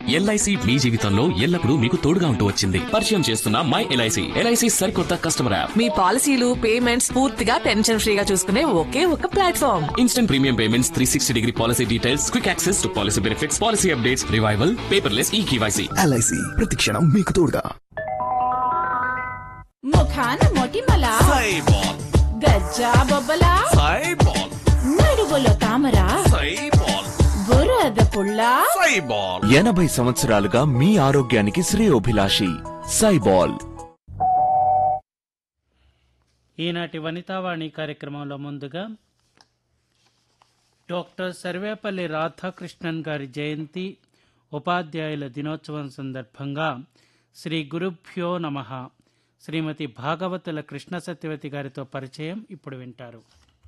LIC మీ జీవితంలో ఎల్లప్పుడూ మీకు తోడుగా ఉంటూ వచ్చింది పరిచయం చేస్తున్న మై ఎల్ఐసి ఎల్ఐసి సరికొత్త కస్టమర్ యాప్ మీ పాలసీలు పేమెంట్స్ పూర్తిగా టెన్షన్ ఫ్రీగా చూసుకునే ఒకే ఒక platform instant premium payments three sixty degree policy details quick access to policy benefits policy updates revival paperless e KYC LIC ప్రతిక్షణం మీకు తోడుగా ముఖాన మొటిమల గజ్జా బొబ్బల నడువులో తామర బురద పుల్ల ఎనభై సంవత్సరాలుగా మీ ఆరోగ్యానికి శ్రేయోభిలాషి సైబాల్ ఈనాటి వనితావాణి కార్యక్రమంలో ముందుగా డాక్టర్ సర్వేపల్లి రాధాకృష్ణన్ గారి జయంతి ఉపాధ్యాయుల దినోత్సవం సందర్భంగా శ్రీ గురుభ్యో నమ శ్రీమతి భాగవతుల కృష్ణ సత్యవతి గారితో పరిచయం ఇప్పుడు వింటారు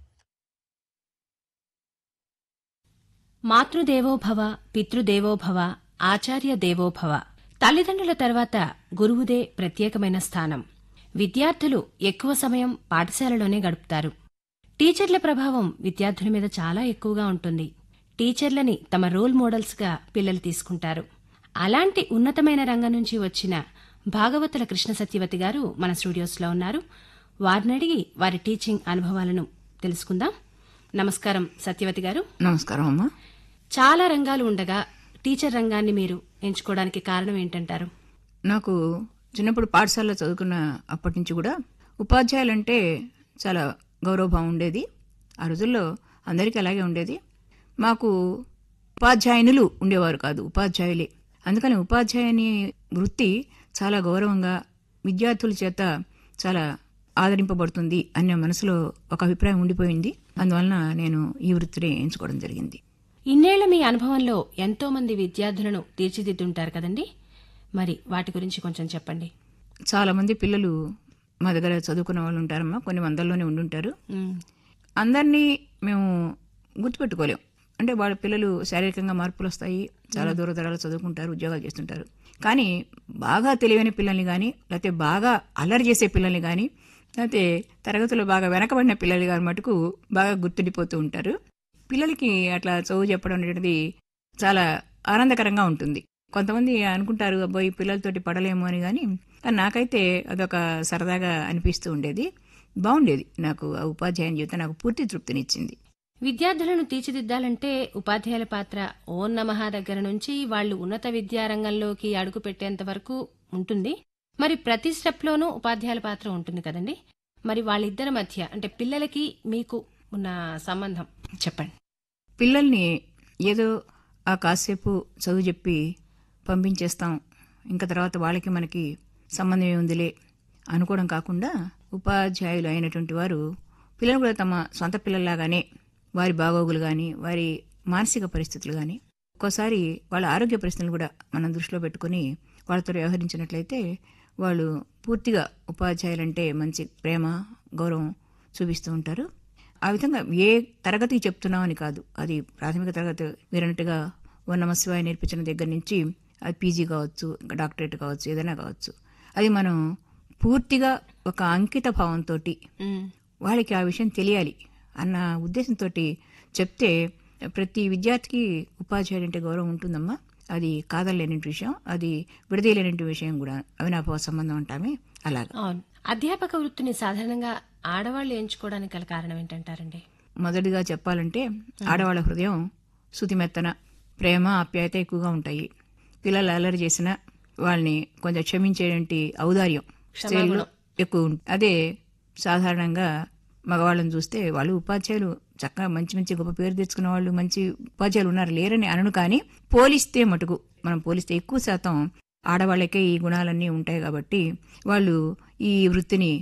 మాతృదేవోభవ పితృదేవోభవ ఆచార్య దేవోభవ తల్లిదండ్రుల తర్వాత గురువుదే ప్రత్యేకమైన స్థానం విద్యార్థులు ఎక్కువ సమయం పాఠశాలలోనే గడుపుతారు టీచర్ల ప్రభావం విద్యార్థుల మీద చాలా ఎక్కువగా ఉంటుంది టీచర్లని తమ రోల్ మోడల్స్గా పిల్లలు తీసుకుంటారు అలాంటి ఉన్నతమైన రంగం నుంచి వచ్చిన భాగవతుల కృష్ణ సత్యవతి గారు మన స్టూడియోస్లో ఉన్నారు వారిని అడిగి వారి టీచింగ్ అనుభవాలను తెలుసుకుందాం నమస్కారం సత్యవతి గారు నమస్కారం అమ్మా చాలా రంగాలు ఉండగా టీచర్ రంగాన్ని మీరు ఎంచుకోవడానికి కారణం ఏంటంటారు నాకు చిన్నప్పుడు పాఠశాలలో చదువుకున్న అప్పటి నుంచి కూడా ఉపాధ్యాయులంటే చాలా గౌరవభావం ఉండేది ఆ రోజుల్లో అందరికీ అలాగే ఉండేది మాకు ఉపాధ్యాయునులు ఉండేవారు కాదు ఉపాధ్యాయులే అందుకని ఉపాధ్యాయుని వృత్తి చాలా గౌరవంగా విద్యార్థుల చేత చాలా ఆదరింపబడుతుంది అనే మనసులో ఒక అభిప్రాయం ఉండిపోయింది అందువలన నేను ఈ వృత్తిని ఎంచుకోవడం జరిగింది ఇన్నేళ్ల మీ అనుభవంలో ఎంతో మంది విద్యార్థులను తీర్చిదిద్దుంటారు కదండి మరి వాటి గురించి కొంచెం చెప్పండి చాలా మంది పిల్లలు మా దగ్గర చదువుకున్న వాళ్ళు ఉంటారమ్మా కొన్ని వందల్లోనే ఉండుంటారు అందరినీ మేము గుర్తుపెట్టుకోలేం అంటే వాళ్ళ పిల్లలు శారీరకంగా మార్పులు వస్తాయి చాలా దూర దూరాలు చదువుకుంటారు ఉద్యోగాలు చేస్తుంటారు కానీ బాగా తెలివైన పిల్లల్ని కానీ లేకపోతే బాగా అల్లరి చేసే పిల్లల్ని కానీ లేకపోతే తరగతిలో బాగా వెనకబడిన పిల్లలు కానీ మటుకు బాగా గుర్తుండిపోతూ ఉంటారు పిల్లలకి అట్లా చదువు చెప్పడం అనేది చాలా ఆనందకరంగా ఉంటుంది కొంతమంది అనుకుంటారు అబ్బాయి పిల్లలతోటి పడలేము అని కానీ కానీ నాకైతే అదొక సరదాగా అనిపిస్తూ ఉండేది బాగుండేది నాకు ఆ ఉపాధ్యాయుని జీవితం నాకు పూర్తి తృప్తినిచ్చింది విద్యార్థులను తీర్చిదిద్దాలంటే ఉపాధ్యాయుల పాత్ర ఓం నమః దగ్గర నుంచి వాళ్ళు ఉన్నత విద్యారంగంలోకి అడుగు పెట్టేంత వరకు ఉంటుంది మరి ప్రతి స్టెప్లోనూ ఉపాధ్యాయుల పాత్ర ఉంటుంది కదండి మరి వాళ్ళిద్దరి మధ్య అంటే పిల్లలకి మీకు ఉన్న సంబంధం చెప్పండి పిల్లల్ని ఏదో ఆ కాసేపు చదువు చెప్పి పంపించేస్తాం ఇంకా తర్వాత వాళ్ళకి మనకి సంబంధం ఏముందిలే అనుకోవడం కాకుండా ఉపాధ్యాయులు అయినటువంటి వారు పిల్లలు కూడా తమ సొంత పిల్లల్లాగానే వారి బాగోగులు కానీ వారి మానసిక పరిస్థితులు కానీ ఒక్కోసారి వాళ్ళ ఆరోగ్య పరిస్థితులు కూడా మనం దృష్టిలో పెట్టుకుని వాళ్ళతో వ్యవహరించినట్లయితే వాళ్ళు పూర్తిగా ఉపాధ్యాయులంటే మంచి ప్రేమ గౌరవం చూపిస్తూ ఉంటారు ఆ విధంగా ఏ తరగతికి చెప్తున్నామని కాదు అది ప్రాథమిక తరగతి మీరన్నట్టుగా ఓ నమశివాయ నేర్పించిన దగ్గర నుంచి అది పీజీ కావచ్చు ఇంకా డాక్టరేట్ కావచ్చు ఏదైనా కావచ్చు అది మనం పూర్తిగా ఒక అంకిత భావంతో వాళ్ళకి ఆ విషయం తెలియాలి అన్న ఉద్దేశంతో చెప్తే ప్రతి విద్యార్థికి ఉపాధ్యాయుడు అంటే గౌరవం ఉంటుందమ్మా అది కాదలేని విషయం అది విడదీయలేని విషయం కూడా అవినాభావ సంబంధం అంటామే అలాగా అవును అధ్యాపక వృత్తిని సాధారణంగా ఆడవాళ్ళు ఎంచుకోవడానికి గల కారణం ఏంటంటారండి మొదటిగా చెప్పాలంటే ఆడవాళ్ళ హృదయం శుతిమెత్తన ప్రేమ ఆప్యాయత ఎక్కువగా ఉంటాయి పిల్లలు అల్లరి చేసిన వాళ్ళని కొంచెం క్షమించేటువంటి ఔదార్యం స్త్రీలు ఎక్కువ ఉంటుంది అదే సాధారణంగా మగవాళ్ళని చూస్తే వాళ్ళు ఉపాధ్యాయులు చక్కగా మంచి మంచి గొప్ప పేరు తెచ్చుకున్న వాళ్ళు మంచి ఉపాధ్యాయులు ఉన్నారు లేరని అనను కానీ పోలిస్తే మటుకు మనం పోలిస్తే ఎక్కువ శాతం ఆడవాళ్ళకే ఈ గుణాలన్నీ ఉంటాయి కాబట్టి వాళ్ళు ఈ వృత్తిని